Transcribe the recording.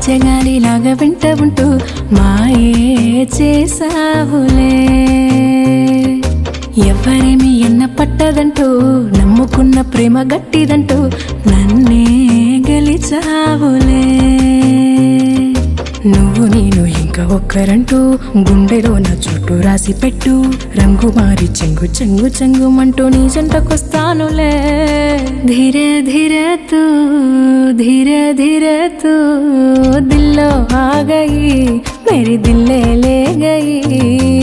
వీచగాలిలాగా వెంట ఉంటూ మాయే చేసావులే ఎవరేమి ఎన్న పట్టదంటూ నమ్ముకున్న ప్రేమ గట్టిదంటూ నన్నే గెలిచావులే నువ్వు నేను ఇంకా ఒక్కరంటూ గుండెలో నా చుట్టూ రాసి పెట్టు రంగు మారి చెంగు చెంగు చెంగుమంటూ నీ జంటకొస్తానులే ధీరే ధీరే తూ ధీరే ధీరే తూ దిల్లో ఆ గయి మేరీ దిల్లే లే గయి